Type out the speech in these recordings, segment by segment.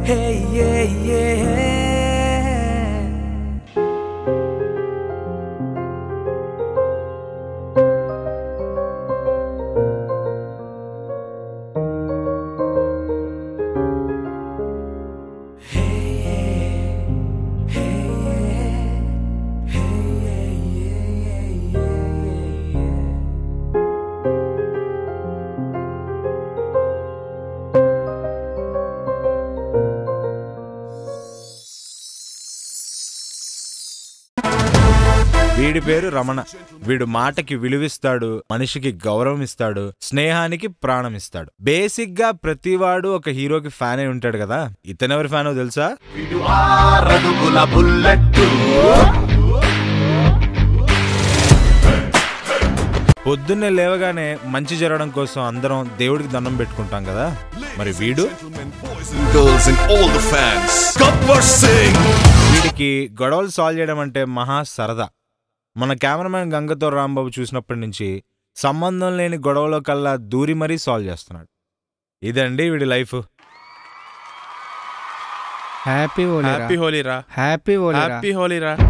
Hey, yeah, yeah. వీడి పేరు రమణ వీడు మాటకి విలువిస్తాడు మనిషికి గౌరవం ఇస్తాడు స్నేహానికి ప్రాణం ఇస్తాడు బేసిక్ గా ప్రతివాడు ఒక హీరోకి ఫ్యాన్ అయి ఉంటాడు కదా ఇతనెవరి ఫ్యానో తెలుసా ఆరడుగుల బుల్లెట్ పొద్దున్నే లేవగానే మంచి జరగడం కోసం అందరం దేవుడికి దండం పెట్టుకుంటాం కదా మరి వీడు boys and girls and all the fans. Gabbar Singh. వీడికి గొడవలు సాల్వ్ చేయడం అంటే మహా సరదా మన కెమెరామెన్ గంగతో రాంబాబు చూసినప్పటి నుంచి సంబంధం లేని గొడవలో కల్లా దూరి మరీ సాల్వ్ చేస్తున్నాడు ఇదండి వీడి life happy Holi happy Holi రా హ్యాపీ హోలీ హ్యాపీ హోలీ రా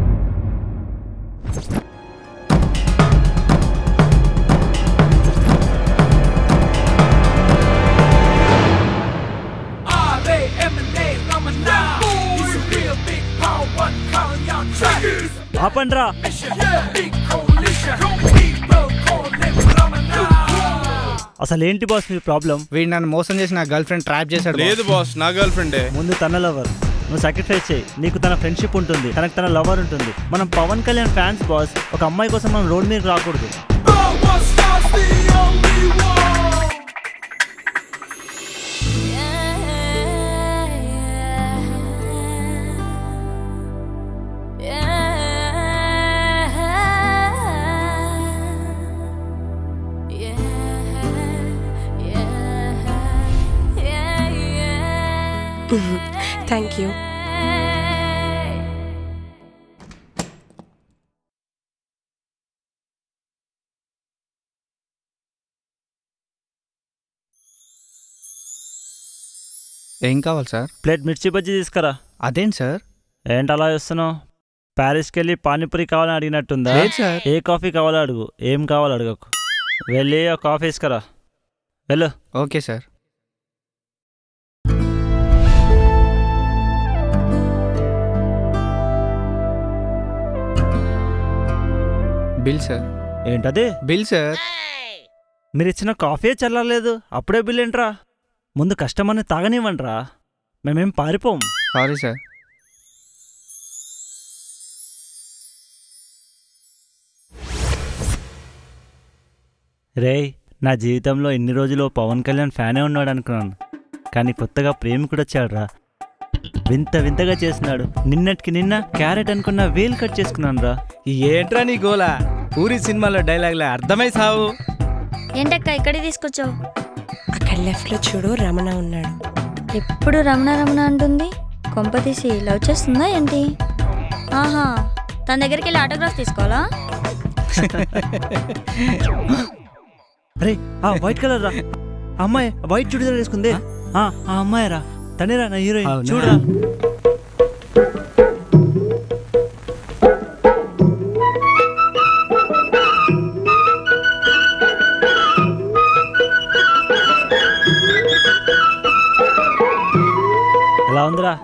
ఆపండ్రా అసలు ఏంటి బాస్ మీ ప్రాబ్లం వీడు నన్ను మోసం చేసి నా గర్ల్ ఫ్రెండ్ ట్రాప్ చేశాడు boss. లేదు బాస్ నా గర్ల్ ఫ్రెండే ముందు తన లవర్ నువ్వు సాక్రిఫైస్ చేయి నీకు తన ఫ్రెండ్షిప్ ఉంటుంది తనకు తన లవర్ ఉంటుంది మనం పవన్ కళ్యాణ్ ఫ్యాన్స్ బాస్ ఒక అమ్మాయి కోసం మనం రోడ్ మీద రాకూడదు థ్యాంక్ యూ ఏం కావాలి సార్ ప్లేట్ మిర్చి బజ్జీ తీసుకురా అదేంటి సార్ ఏంటి అలా చేస్తున్నావు ప్యారిస్కి వెళ్ళి పానీపూరి కావాలని అడిగినట్టుందా లేదు సార్ ఏ కాఫీ కావాలో అడుగు ఏం కావాలో అడగకు వెళ్ళి ఒక కాఫీ తీసుకురా వెళ్ళు ఓకే సార్ బిల్ సార్ ఏంటది బిల్ సార్ మీరు ఇచ్చిన కాఫీ చల్లలేదు అప్పుడే బిల్ ఏంట్రా ముందు కస్టమర్ని తాగనివ్వండిరా మేమేం పారిపోం సారీ సార్ రేయ్ నా జీవితంలో ఇన్ని రోజులు పవన్ కళ్యాణ్ ఫ్యానే ఉన్నాడు అనుకున్నాను కానీ కొత్తగా ప్రేమికుడు వచ్చాడురా వింత వింతగా చేస్తున్నాడు నిన్నటికి నిన్న క్యారెట్ అనుకున్న వేలు కట్ చేసుకున్నాను రా ఏంట్రా నీ గోలా పూరి సినిమాలో డైలాగ్లా అర్థమై సావు ఏంటక్క ఇక్కడికి తీసుకొచ్చావు అక్కడ లెఫ్ట్ లో చూడు రమణ ఉన్నాడు ఎప్పుడు రమణ రమణ అంటుంది కొంప తీసి లవ్ చేస్తుందా ఏంటి ఆహా తన దగ్గరికి వెళ్ళి ఆటోగ్రాఫ్ తీసుకోవాలా అరే ఆ వైట్ కలర్ రా ఆ అమ్మాయి వైట్ చుడిదార్ వేసుకుంది ఆ ఆ అమ్మాయి రా తనేరా నా హీరోయిన్ అవునా? చూడరా ఎలా ఉందిరా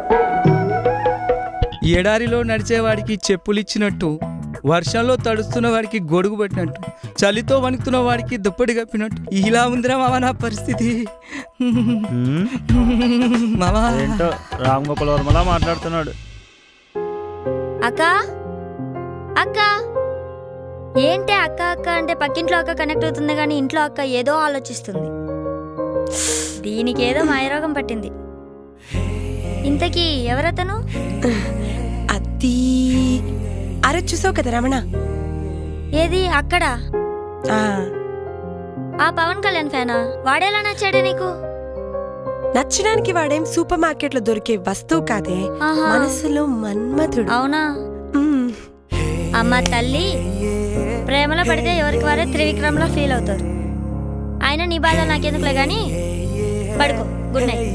ఎడారిలో నడిచేవాడికి చెప్పులిచ్చినట్టు వర్షంలో తడుస్తున్న వాడికి గొడుగు పెట్టినట్టు చలితో వణుకుతున్న వాడికి దుప్పటి కప్పినట్టు ఇలా ఉందిరా మామ నా పరిస్థితి హ్మ్? మామా ఏంటో రామ్ గోపాల్ వర్మలా మాట్లాడుతున్నాడు అక్క అక్క ఏంటి అక్క అక్క అంటే పక్కింట్లో అక్క కనెక్ట్ అవుతుంది కానీ ఇంట్లో అక్క ఏదో ఆలోచిస్తుంది దీనికి ఏదో మాయరోగం పట్టింది ఇంతకీ ఎవరతను అది అరే చూసావు కదా రమణ ఏది అక్కడ ఆ, ఆ పవన్ కళ్యాణ్ ఫ్యానా వాడేలా నచ్చాడే నీకు నచ్చడానికి వాడేం సూపర్ మార్కెట్ లో దొరికే వస్తువు కాదే ఆహా. మనసులో మన్మథుడు అవునా మ్మ్. అమ్మ తల్లి ప్రేమలో పడితే ఎవరికి వారే త్రివిక్రమ్లో ఫీల్ అవుతారు ఆయన నీ బాధ నాకెందుకులే గాని పడుకో గుడ్ నైట్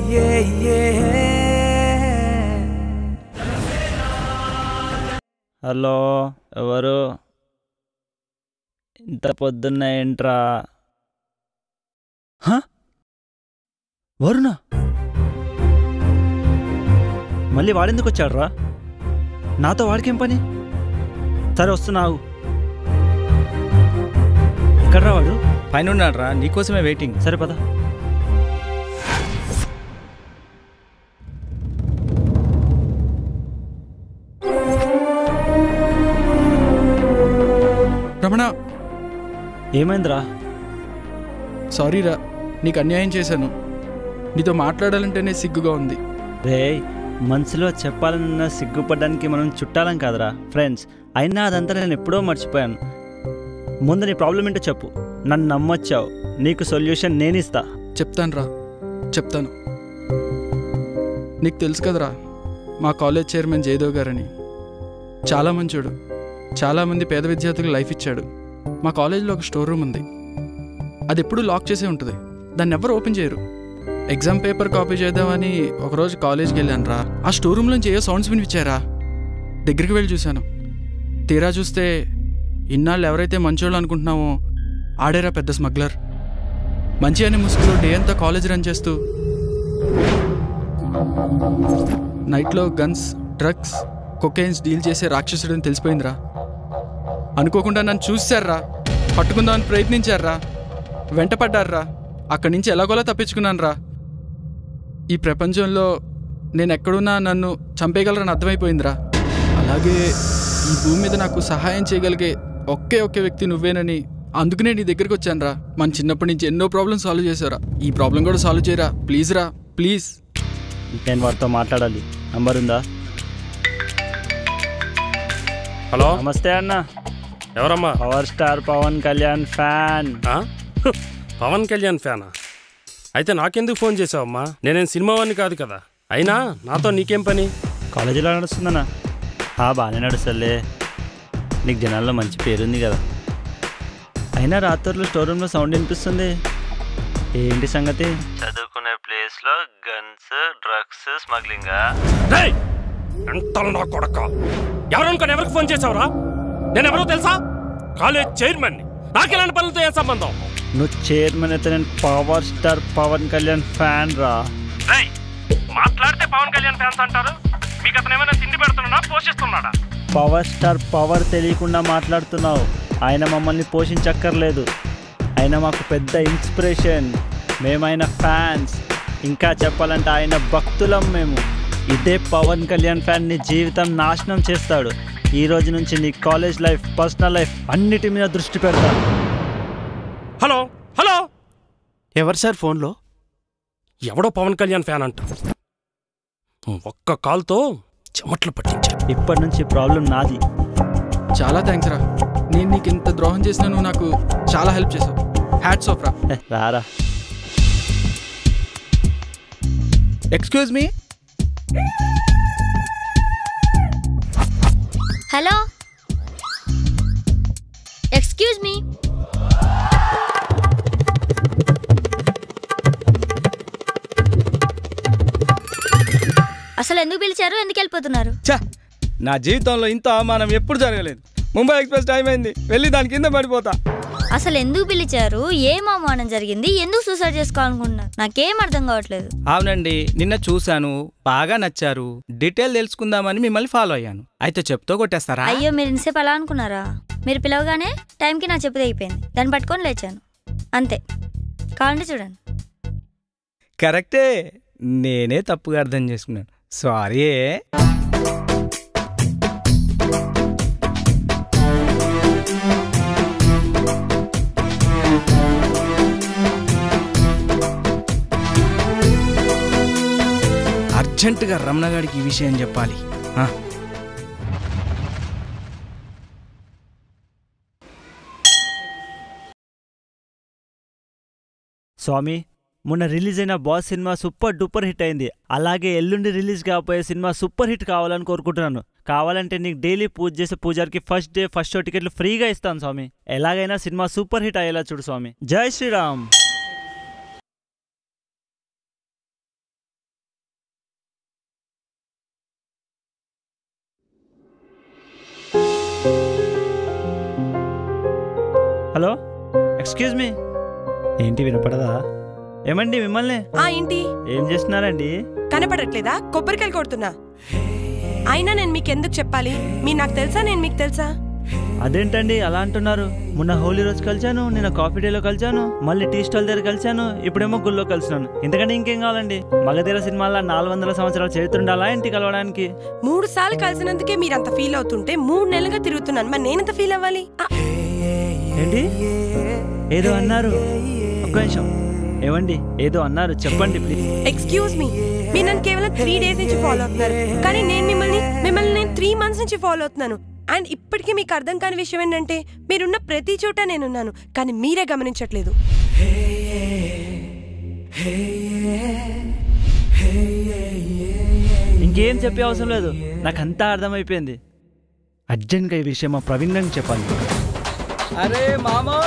హలో ఎవరు ఇంత పొద్దున్న ఏంట్రా హ? వరుణ మళ్ళీ వాడెందుకు వచ్చాడురా నాతో వాడికేం పని సరే వస్తున్నావు ఎక్కడ్రా వాడు పైన ఉన్నాడు రా నీకోసమే వెయిటింగ్ సరే పద రమణ ఏమైందిరా సారీ రా నీకు అన్యాయం చేశాను నీతో మాట్లాడాలంటేనే సిగ్గుగా ఉంది రే మనసులో చెప్పాలన్న సిగ్గుపడడానికి మనం చుట్టాలం కాదురా ఫ్రెండ్స్ అయినా అదంతా నేను ఎప్పుడో మర్చిపోయాను ముందు నీ ప్రాబ్లం ఏంటో చెప్పు నన్ను నమ్మొచ్చావు నీకు సొల్యూషన్ నేను ఇస్తా చెప్తాను రా చెప్తాను నీకు తెలుసు కదరా మా కాలేజ్ చైర్మన్ జయదేవ్ గారని చాలా మంచోడు చాలామంది పేద విద్యార్థులకు లైఫ్ ఇచ్చాడు మా కాలేజీలో ఒక స్టోర్ రూమ్ ఉంది అది ఎప్పుడూ లాక్ చేసే ఉంటుంది దాన్ని ఎవరు ఓపెన్ చేయరు ఎగ్జామ్ పేపర్ కాపీ చేద్దామని ఒకరోజు కాలేజ్కి వెళ్ళాను రా ఆ స్టోర్ రూమ్ నుంచి ఏ సౌండ్స్ వినిపించారా దగ్గరికి వెళ్ళి చూశాను తీరా చూస్తే ఇన్నాళ్ళు ఎవరైతే మంచోళ్ళు అనుకుంటున్నామో ఆడేరా పెద్ద స్మగ్లర్ మంచి అనే ముసుగులో డే అంతా కాలేజ్ రన్ చేస్తూ నైట్లో గన్స్ డ్రగ్స్ కొకైన్స్ డీల్ చేసే రాక్షసుడని తెలిసిపోయిందిరా అనుకోకుండా నన్ను చూశారా పట్టుకుందామని ప్రయత్నించారా వెంటపడ్డారా అక్కడి నుంచి ఎలాగోలా తప్పించుకున్నాను రా ఈ ప్రపంచంలో నేను ఎక్కడున్నా నన్ను చంపేయగలరని అర్థమైపోయిందిరా అలాగే ఈ భూమి మీద నాకు సహాయం చేయగలిగే ఒకే ఒకే వ్యక్తి నువ్వేనని అందుకనే నీ దగ్గరికి వచ్చాను రా మన చిన్నప్పటి నుంచి ఎన్నో ప్రాబ్లమ్స్ సాల్వ్ చేశారా ఈ ప్రాబ్లం కూడా సాల్వ్ చేయరా ప్లీజ్ రా ప్లీజ్ నేను వాడితో మాట్లాడాలి నంబర్ ఉందా హలో నమస్తే అన్న ఎవరమ్మా power star Pawan Kalyan fan ఆ? హ్, పవన్ కళ్యాణ్ ఫ్యానా అయితే నాకెందుకు ఫోన్ చేసావమ్మా నేనేం సినిమా వాడిని కాదు కదా అయినా నాతో నీకేం పని కాలేజీలో నడుస్తుందన్నా ఆ బాగానే నడుస్తలే నీకు జనాల్లో మంచి పేరుంది కదా అయినా రాత్రులు స్టోర్ రూమ్లో సౌండ్ వినిపిస్తుంది ఏంటి సంగతి చదువుకునే ప్లేస్లో గన్స్ డ్రగ్స్ స్మగ్లింగా రేయ్! ఎంతలు నా కొడక ఎవరనుకొని ఎవరికి ఫోన్ చేసావురా నేనెవరో తెలుసా కాలేజ్ చైర్మన్ నాకెలాంటి పనులతో ఏం సంబంధం నువ్వు చైర్మన్ అయితే నేను power star Pawan Kalyan fan రా రేయ్! మాట్లాడితే పవన్ కళ్యాణ్ ఫ్యాన్స్ అంటారు మీకు అతను ఏమైనా తిండి పెడుతున్నాడా పోషిస్తున్నాడా పవర్ స్టార్ పవర్ తెలియకుండా మాట్లాడుతున్నావు ఆయన మమ్మల్ని పోషించక్కర్లేదు ఆయన మాకు పెద్ద ఇన్స్పిరేషన్ మేమైన ఫ్యాన్స్ ఇంకా చెప్పాలంటే ఆయన భక్తులం మేము ఇదే పవన్ కళ్యాణ్ ఫ్యాన్ నీ జీవితం నాశనం చేస్తాడు ఈ రోజు నుంచి నీ కాలేజ్ లైఫ్ పర్సనల్ లైఫ్ అన్నిటి మీద దృష్టి పెడతా హలో హలో ఎవరు సార్ ఫోన్లో ఎవడో పవన్ కళ్యాణ్ ఫ్యాన్ అంట ఒక్క కాల్తో చెమట్లు పట్టించా ఇప్పటి నుంచి ప్రాబ్లం నాది చాలా థ్యాంక్స్ రా నేను నీకు ఇంత ద్రోహం చేసినా నువ్వు నాకు చాలా హెల్ప్ చేసావు హ్యాట్స్ ఆఫ్ రా ఏ, రారా excuse me hello excuse me అసలు ఎందుకు పిలిచారు ఎందుకు వెళ్ళిపోతున్నారు చా నా జీవితంలో ఇంత అవమానం ఎప్పుడు జరగలేదు ముంబై ఎక్స్ప్రెస్ టైం అయింది వెళ్ళి దాని కింద పడిపోతా అసలు ఎందుకు పిలిచారు ఏం అవమానం జరిగింది ఎందుకు సూసైడ్ చేసుకోవాలనుకుంటున్నారు నాకేం అర్థం కావట్లేదు అవునండి నిన్న చూశాను బాగా నచ్చారు డీటెయిల్ తెలుసుకుందామని మిమ్మల్ని ఫాలో అయ్యాను అయితే చెప్తూ కొట్టేస్తారా అయ్యో మీరు ఇంతసేపు అలా అనుకున్నారా మీరు పిలవగానే టైంకి నా చెప్పు తెగిపోయింది దాన్ని పట్టుకొని లేచాను అంతే కావాలంటే చూడండి కరెక్టే నేనే తప్పుగా అర్థం చేసుకున్నాను సారీ అర్జెంటుగా రమణగాడికి ఈ విషయం చెప్పాలి ఆ. స్వామి మొన్న రిలీజ్ అయిన బాస్ సినిమా సూపర్ డూపర్ హిట్ అయింది అలాగే ఎల్లుండి రిలీజ్ కాబోయే సినిమా సూపర్ హిట్ కావాలని కోరుకుంటున్నాను కావాలంటే నీకు డైలీ పూజ చేసే పూజారికి ఫస్ట్ డే ఫస్ట్ షో టికెట్లు ఫ్రీగా ఇస్తాను స్వామి ఎలాగైనా సినిమా సూపర్ హిట్ అయ్యేలా చూడు స్వామి జై శ్రీరామ్ హలో ఎక్స్క్యూజ్ మీ ఏంటి వినపడదా ఏమండి మిమ్మల్ని ఆ ఏంటి ఏం చేస్తున్నారండి కనపడట్లేదా కొబ్బరికాయలు కొడుతున్నా అయినా నేను మీకు ఎందుకు చెప్పాలి మీరు నాకు తెలుసా నేను మీకు తెలుసా అదేంటండి అలా అంటున్నారు మొన్న హోలీ రోజు కలిశాను నిన్న కాఫీ డేలో కలిశాను మళ్ళీ టీ స్టాల్ దగ్గర కలిశాను ఇప్పుడేమో గుళ్ళో కలిసినాను ఇంతకంటే ఇంకేం కావాలండి మగధీర సినిమాలో నాలుగు వందల సంవత్సరాల చరిత్ర ఉండాలా ఇంటి కలవడానికి మూడు సార్లు కలిసినందుకే మీరు అంత ఫీల్ అవుతుంటే మూడు నెలలుగా తిరుగుతున్నాను మరి నేనంత ఫీల్ అవ్వాలి ఆ, ఏంటి ఏదో అన్నారు ఒక్క నిమిషం ఏమండి ఏదో అన్నారు చెప్పండి ప్లీజ్ ఎక్స్క్యూజ్ మీ మీరు నన్ను కేవలం త్రీ డేస్ నుంచి ఫాలో అవుతున్నారు కానీ నేను మిమ్మల్ని మిమ్మల్ని నేను త్రీ మంత్స్ నుంచి ఫాలో అవుతున్నాను అండ్ ఇప్పటికీ మీకు అర్థం కాని విషయం ఏంటంటే మీరున్న ప్రతి చోట నేనున్నాను కానీ మీరే గమనించట్లేదు ఇంకేం చెప్పే అవసరం లేదు నాకు అంతా అర్థమైపోయింది అర్జెంట్గా ఈ విషయం మా ప్రవీణ్ గారికి చెప్పాలి అరే మామా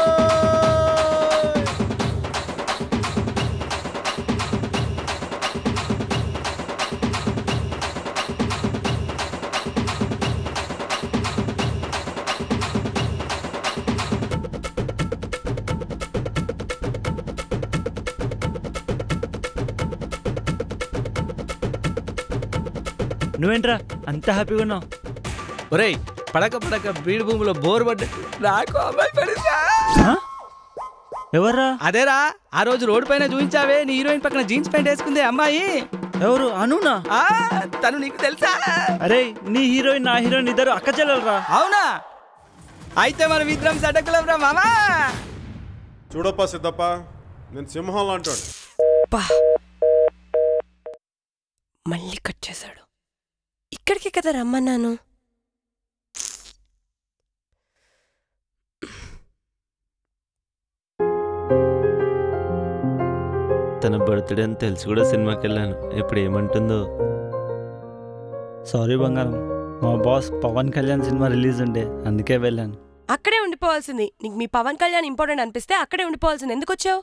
నువ్వేంట్రా అంత హ్యాపీగా ఉన్నావు ఒరేయ్ పడక పడక బీడు భూమిలో బోర్ పడ్డ నాకు అమ్మాయి పడిందా ఎవర్రా అదేరా ఆ రోజు రోడ్డు పైన చూపించావే నీ హీరోయిన్ పక్కన జీన్స్ ప్యాంట్ వేసుకుంది అమ్మాయి ఎవరు అనునా ఆ తను నీకు తెలుసా అరే నీ హీరోయిన్ నా హీరోయిన్ ఇద్దరు అక్క చెల్లెలరా అవునా అయితే మనం ఇద్దరం సడకులం రా మామా చూడప్ప సిద్ధప్ప నేను సింహం అంటాడు బా మళ్ళీ కట్ చేశాడు ఇక్కడికి కదా రమ్మన్నాను తన బర్త్డే అని తెలిసి కూడా సినిమాకి వెళ్ళాను ఇప్పుడు ఏమంటుందో సారీ బంగారం మా బాస్ పవన్ కళ్యాణ్ సినిమా రిలీజ్ ఉండే అందుకే వెళ్ళాను అక్కడే ఉండిపోవాల్సింది నీకు మీ పవన్ కళ్యాణ్ ఇంపార్టెంట్ అనిపిస్తే అక్కడే ఉండిపోవాల్సింది ఎందుకు వచ్చావు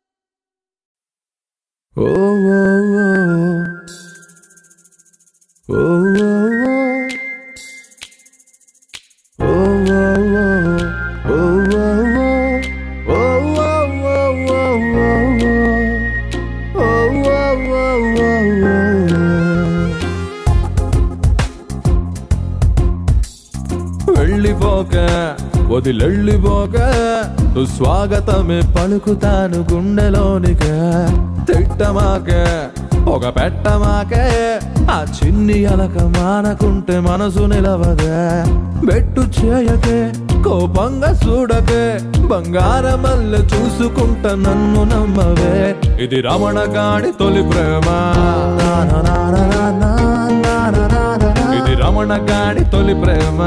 వెళ్ళిపోక వదిలెళ్ళిపోక స్వాగతమే పలుకుతాను గుండెలోనిక తిట్టమాక ఒక పెట్టమాకే ఆ చిన్ని అలక మానకుంటే మనసు నిలవదే బెట్టు చేయకే కోపంగా చూడకే బంగారమల్లె చూసుకుంట నన్ను నమ్మవే ఇది రమణ గాడి తొలి ప్రేమ ఇది రమణ గాడి తొలి ప్రేమ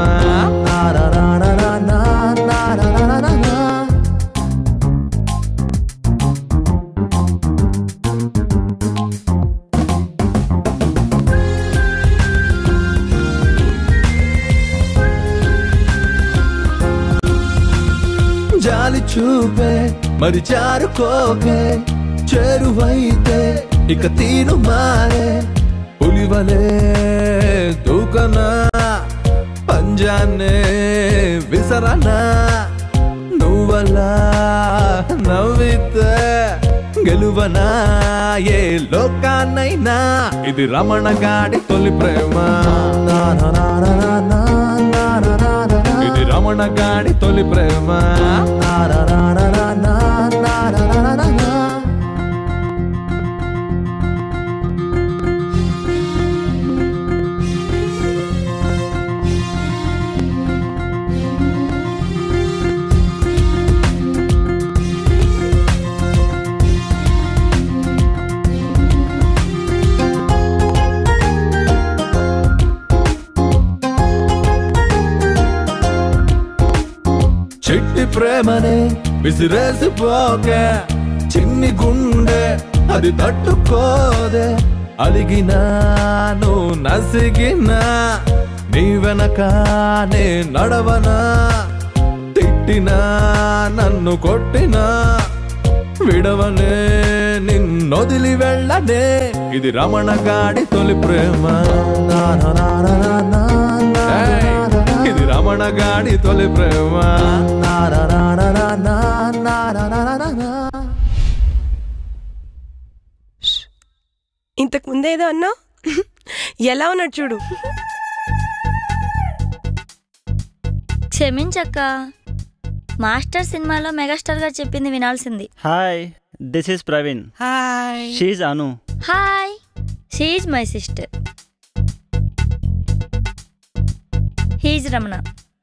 జాలి చూపే మరి జారుకోకే చేరువైతే ఇక తీను మారే పులివలే దూకనా పంజాన్నే విసరనా నువ్వలా నవ్వితే గెలువనా ఏ లోకాన్నైనా ఇది రమణ గాడి తొలి ప్రేమ ఇది రమణ గాడి తొలి ప్రేమ చిట్టి ప్రేమనే విసిరేసిపోకే చిన్ని గుండె అది తట్టుకోదే అలిగినా నువ్వు నసిగినా నీ వెనక నే నడవనా తిట్టినా నన్ను కొట్టినా విడవనే నిన్నొదిలి వెళ్ళనే ఇది రమణ గాడి తొలి ప్రేమ ఏయ్, ఇది రమణ మనగాడి తొలి ప్రేమ నా నా నా నా నా నా నా నా నా నా నా నా. ఇంతకు ముందేదో అన్నా ఎలా ఉన్నాడు చూడు క్షమించక్క మాస్టర్ సినిమాలో మెగాస్టార్ గారు చెప్పింది వినాల్సింది hi this is Praveen hi she's Anu hi she's my sister he's Ramana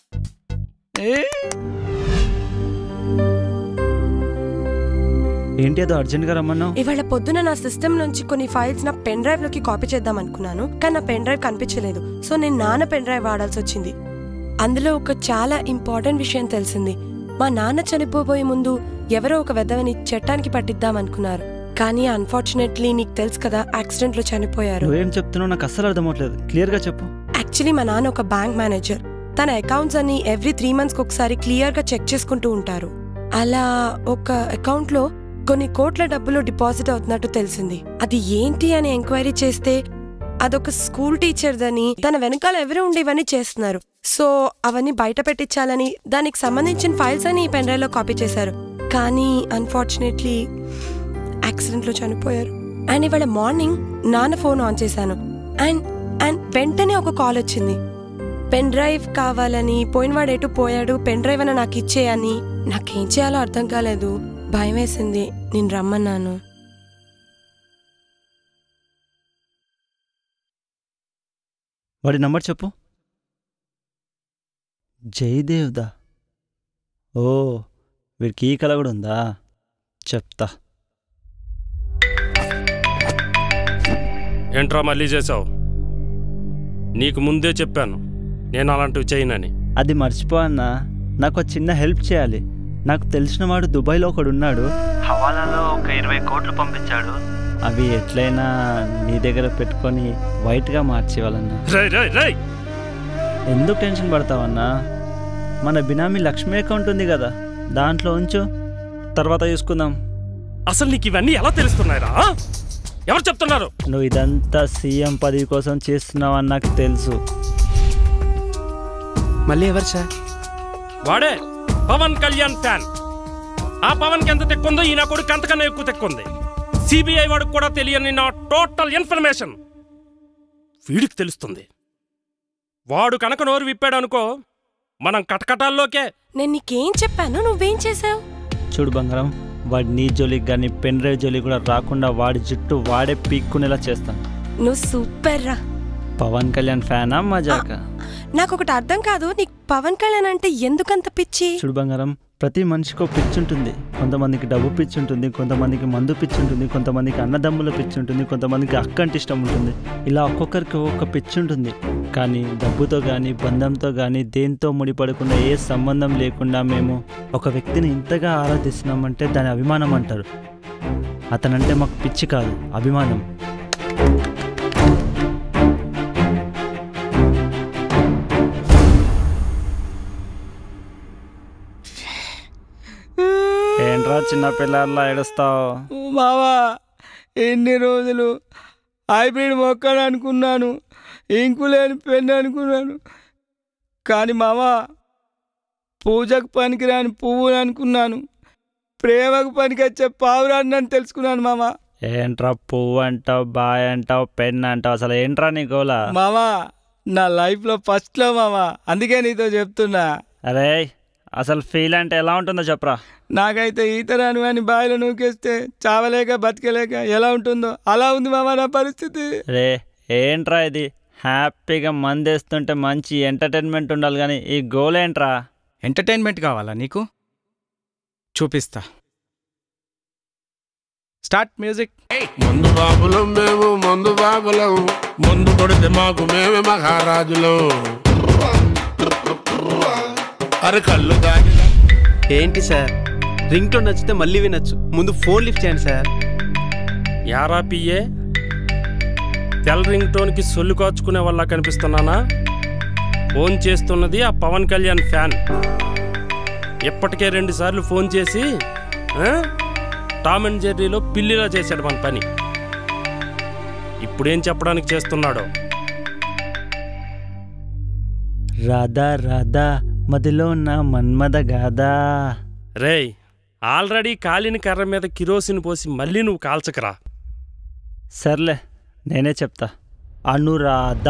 ఏంటి ఏదో అర్జెంట్గా రమ్మన్నావు ఇవాళ పొద్దున నా సిస్టమ్ నుంచి కొన్ని ఫైల్స్ నా పెన్ డ్రైవ్ లోకి కాపీ చేద్దాం అనుకున్నాను కానీ నా పెన్ డ్రైవ్ కనిపించలేదు సో నేను నాన్న పెన్ డ్రైవ్ వాడాల్సి వచ్చింది అందులో ఒక చాలా ఇంపార్టెంట్ విషయం తెలిసింది మా నాన్న చనిపోబోయే ముందు ఎవరో ఒక వెధవని చట్టానికి పట్టిద్దాం అనుకున్నారు కానీ అన్ఫార్చునేట్లీ నీకు తెలుసు కదా యాక్సిడెంట్ లో చనిపోయారు నువ్వేం చెప్తున్నావు నాకు అస్సలు అర్థమవట్లేదు క్లియర్గా చెప్పు యాక్చువల్లీ మా నాన్న ఒక బ్యాంక్ మేనేజర్ తన అకౌంట్స్ అన్ని ఎవ్రీ త్రీ మంత్స్కి ఒకసారి క్లియర్ గా చెక్ చేసుకుంటూ ఉంటారు అలా ఒక అకౌంట్ లో కొన్ని కోట్ల డబ్బులు డిపాజిట్ అవుతున్నట్టు తెలిసింది అది ఏంటి అని ఎంక్వైరీ చేస్తే అదొక స్కూల్ టీచర్దని తన వెనకాల ఎవరు ఉండి ఇవన్నీ చేస్తున్నారు సో అవన్నీ బయట పెట్టించాలని దానికి సంబంధించిన ఫైల్స్ అని పెన్ డ్రైవ్ లో కాపీ చేశారు కానీ అన్ఫార్చునేట్లీ యాక్సిడెంట్ లో చనిపోయారు అండ్ ఇవాళ మార్నింగ్ నాన్న ఫోన్ ఆన్ చేశాను అండ్ అండ్ వెంటనే ఒక కాల్ వచ్చింది పెన్ డ్రైవ్ కావాలని పోయినవాడు ఎటు పోయాడు పెన్ డ్రైవ్ అని నాకు ఇచ్చేయని నాకేం చేయాలో అర్థం కాలేదు భయం వేసింది నేను రమ్మన్నాను వాడి నంబర్ చెప్పు జయదేవ్దా ఓ వీడికి ఈ కళ కూడా ఉందా చెప్తా ఏంట్రా మళ్ళీ చేసావు నీకు ముందే చెప్పాను నేను అలాంటివి చేయనని అది మర్చిపో అన్నా నాకు ఒక చిన్న హెల్ప్ చేయాలి నాకు తెలిసిన వాడు దుబాయ్లో ఒకడు ఉన్నాడు హవాలాలో ఒక ఇరవై కోట్లు పంపించాడు అవి ఎట్లయినా నీ దగ్గర పెట్టుకొని వైట్గా మార్చేవాళ్ళన్నా రై రై రై ఎందుకు టెన్షన్ పడతావన్నా మన బినామీ లక్ష్మీ అకౌంట్ ఉంది కదా దాంట్లో ఉంచు తర్వాత చూసుకుందాం అసలు నీకు ఇవన్నీ ఎలా తెలుస్తున్నాయిరా ఆ? ఎవరు చెప్తున్నారు నువ్వు ఇదంతా సీఎం పదవి కోసం చేస్తున్నావని నాకు తెలుసు మళ్ళీ ఎవరు సార్ వాడే పవన్ కళ్యాణ్ ఫ్యాన్ ఆ పవన్ కి ఎంత తెక్కుందో ఈ నా కొడుకు అంతకన్నా ఎక్కువ తెక్కుంది సిబిఐ వాడికి కూడా తెలియని నా టోటల్ ఇన్ఫర్మేషన్ వీడికి తెలుస్తుంది వాడు కనుక నోరు విప్పాడు అనుకో మనం కటకటాల్లోకే నేను నీకేం చెప్పాను నువ్వేం చేసావు చూడు బంగారం వాడి నీ జోలికి కానీ పెన్ డ్రైవ్ జోలికి కూడా రాకుండా వాడి జుట్టు వాడే పీక్కునేలా చేస్తాను నువ్వు సూపర్ రా పవన్ కళ్యాణ్ ఫ్యానా మజాకా నాకు ఒకటి అర్థం కాదు నీకు పవన్ కళ్యాణ్ అంటే ఎందుకంత పిచ్చి చూడు బంగారం ప్రతి మనిషికి ఒక పిచ్చి ఉంటుంది కొంతమందికి డబ్బు పిచ్చి ఉంటుంది కొంతమందికి మందు పిచ్చి ఉంటుంది కొంతమందికి అన్నదమ్ముల పిచ్చి ఉంటుంది కొంతమందికి అక్క అంటే ఇష్టం ఉంటుంది ఇలా ఒక్కొక్కరికి ఒక్కొక్క పిచ్చి ఉంటుంది కానీ డబ్బుతో కానీ బంధంతో కానీ దేంతో ముడిపడకుండా ఏ సంబంధం లేకుండా మేము ఒక వ్యక్తిని ఇంతగా ఆరాధిస్తున్నామంటే దాని అభిమానం అంటారు అతనంటే మాకు పిచ్చి కాదు అభిమానం ఏంట్రా చిన్న పిల్లల్లా ఏడుస్తావు మావా ఎన్ని రోజులు హైబ్రిడ్ మొక్కలు అనుకున్నాను ఇంకు లేని పెన్ను అనుకున్నాను కానీ మావా పూజకు పనికిరాని పువ్వులు అనుకున్నాను ప్రేమకు పనికొచ్చే పావురాన్ని అని తెలుసుకున్నాను మామ ఏంట్రా పువ్వు అంటావు బాయ్ అంటావు పెన్ అంటావు అసలు ఏంట్రా నీ గోలా మామా నా లైఫ్లో ఫస్ట్లో మామా అందుకే నీతో చెప్తున్నా అరే అసలు ఫీల్ అంటే ఎలా ఉంటుందో చెప్పరా నాకైతే ఈత రాను అని బావిలో నూకేస్తే చావలేక బతకలేక ఎలా ఉంటుందో అలా ఉంది మామ నా పరిస్థితి రే ఏంట్రా ఇది హ్యాపీగా మందేస్తుంటే మంచి ఎంటర్టైన్మెంట్ ఉండాలి కానీ ఈ గోల్ ఏంట్రా ఎంటర్టైన్మెంట్ కావాలా నీకు చూపిస్తా స్టార్ట్ మ్యూజిక్ మందు బాబులం మేము మందు బాబులం మందు కొడితే మాకు మేమే మహారాజులం అరే కళ్ళు దాగి ఏంటి సార్ రింగ్ టోన్ నచ్చితే మళ్ళీ వినొచ్చు ముందు ఫోన్ లిఫ్ట్ చేయండి సార్ యారా పిఏ తెల్ రింగ్ టోన్కి సొల్లు కాచుకునే వల్ల కనిపిస్తున్నానా ఫోన్ చేస్తున్నది ఆ పవన్ కళ్యాణ్ ఫ్యాన్ ఇప్పటికే రెండు సార్లు ఫోన్ చేసి ఆ, టామ్ అండ్ జెర్రీలో పిల్లిలా చేశాడు మన పని ఇప్పుడేం చెప్పడానికి చేస్తున్నాడో రాధా రాధా మదిలో నా మన్మద గాదా రేయ్ ఆల్రెడీ కాలిన కర్ర మీద కిరోసిన్ పోసి మళ్ళీ నువ్వు కాల్చకరా సర్లే నేనే చెప్తా అనురాధ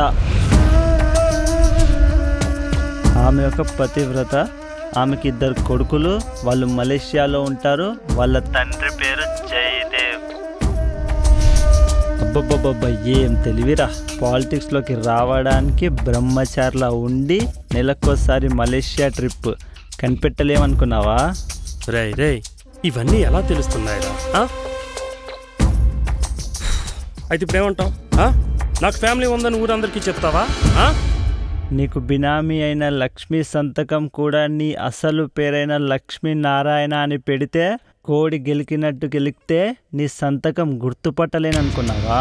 ఆమె ఒక పతివ్రత ఆమెకి ఇద్దరు కొడుకులు వాళ్ళు మలేషియాలో ఉంటారు వాళ్ళ తండ్రి పేరు జయదేవ్ అబ్బబ్బబ్బబ్బా ఏం తెలివిరా పాలిటిక్స్లోకి రావడానికి బ్రహ్మచారిలా ఉండి నెలకోసారి మలేషియా ట్రిప్ కనిపెట్టలేమనుకున్నావా రేయ్ రేయ్ ఇవన్నీ ఎలా తెలుస్తున్నాయిరా ఆ? అయితే ఇప్పుడేమంటావు ఆ? నాకు ఫ్యామిలీ ఉందని ఊరందరికీ చెప్తావా ఆ? నీకు బినామీ అయిన లక్ష్మీ సంతకం కూడా నీ అసలు పేరైన లక్ష్మీ నారాయణ అని పెడితే కోడి గెలికినట్టు గెలికితే నీ సంతకం గుర్తుపట్టలేననుకున్నావా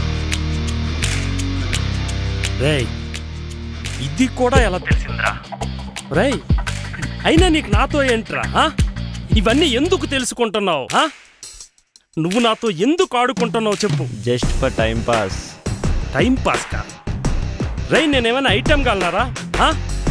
రేయ్ ఇది కూడా ఎలా తెలిసిందిరా రేయ్ అయినా నీకు నాతో ఏంట్రా ఆ? ఇవన్నీ ఎందుకు తెలుసుకుంటున్నావు ఆ? నువ్వు నాతో ఎందుకు ఆడుకుంటున్నావు చెప్పు just for time pass time pass కా రేయ్ నేనేమైనా ఐటెం కాలనారా ఆ?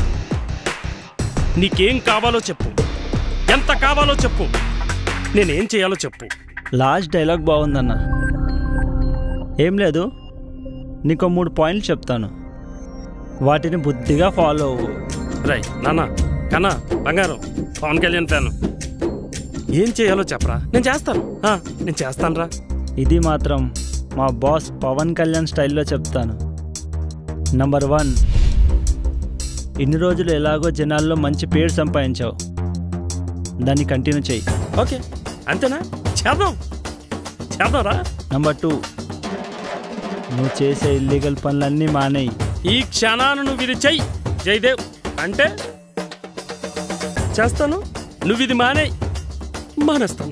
నీకేం కావాలో చెప్పు ఎంత కావాలో చెప్పు నేనేం చేయాలో చెప్పు లాస్ట్ డైలాగ్ బాగుందన్న ఏం లేదు నీకు మూడు పాయింట్లు చెప్తాను వాటిని బుద్ధిగా ఫాలో అవ్వు రై నాన్న కన్నా బంగారం పవన్ కళ్యాణ్ ఫ్యాను ఏం చేయాలో చెప్పరా నేను చేస్తాను ఆ, నేను చేస్తాను రా ఇది మాత్రం మా బాస్ పవన్ కళ్యాణ్ స్టైల్లో చెప్తాను నంబర్ వన్ ఇన్ని రోజులు ఎలాగో జనాల్లో మంచి పేరు సంపాదించావు దాన్ని కంటిన్యూ చేయి ఓకే అంతేనా చేద్దాం చేద్దాం రా నంబర్ టూ నువ్వు చేసే ఇల్లీగల్ పనులన్నీ మానేయి ఈ క్షణాన్ని నువ్వు ఇది చెయ్యి జయదేవ్ అంటే చేస్తాను నువ్వు ఇది మానే మానేస్తాను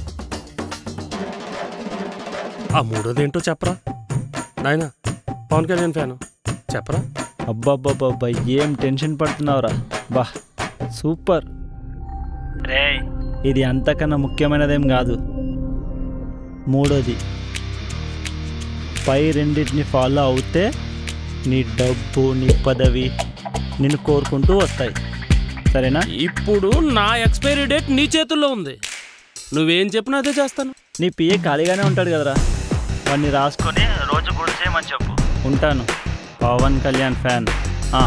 ఆ మూడోదేంటో చెప్పరా నాయన పవన్ కళ్యాణ్ ఫ్యాను చెప్పరా అబ్బాబ్బాబ్బా ఏం టెన్షన్ పడుతున్నావురా బా సూపర్ రే ఇది అంతకన్నా ముఖ్యమైనదేం కాదు మూడోది పై రెండింటిని ఫాలో అవుతే నీ డబ్బు నీ పదవి నిన్ను కోరుకుంటూ వస్తాయి సరేనా ఇప్పుడు నా ఎక్స్పైరీ డేట్ నీ చేతుల్లో ఉంది నువ్వేం చెప్పినా అదే చేస్తాను నీ పిఏ ఖాళీగానే ఉంటాడు కదరా వాడిని రాసుకొని రోజు గుడి చేయమని చెప్పు ఉంటాను పవన్ కళ్యాణ్ ఫ్యాన్ ఆ.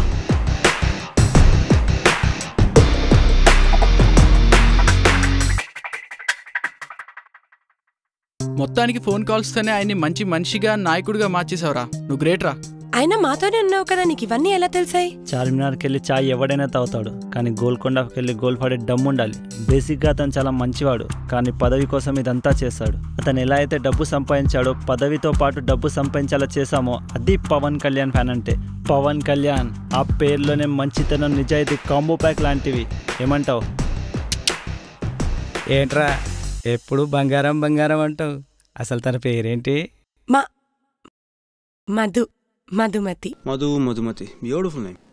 మొత్తానికి ఫోన్ కాల్స్తోనే ఆయన్ని మంచి మనిషిగా నాయకుడిగా మార్చేసావురా నువ్వు గ్రేట్ రా అయినా మాతోనే ఉన్నావు కదా నీకు ఇవన్నీ ఎలా తెలిసాయి చార్మినార్కి వెళ్ళి చాయ్ ఎవడైనా తాగుతాడు కానీ గోల్కొండకి వెళ్ళి గోల్ పడే డమ్ము ఉండాలి బేసిక్గా అతను చాలా మంచివాడు కానీ పదవి కోసం ఇదంతా చేశాడు అతను ఎలా అయితే డబ్బు సంపాదించాడో పదవితో పాటు డబ్బు సంపాదించేలా చేశామో అది పవన్ కళ్యాణ్ ఫ్యాన్ అంటే పవన్ కళ్యాణ్ ఆ పేర్లోనే మంచితనం నిజాయితీ కాంబో ప్యాక్ లాంటివి ఏమంటావు ఏంట్రా ఎప్పుడు బంగారం బంగారం అంటావు అసలు తన పేరేంటి మా మధు మధుమతి మధు మధుమతి బ్యూటిఫుల్ నేమ్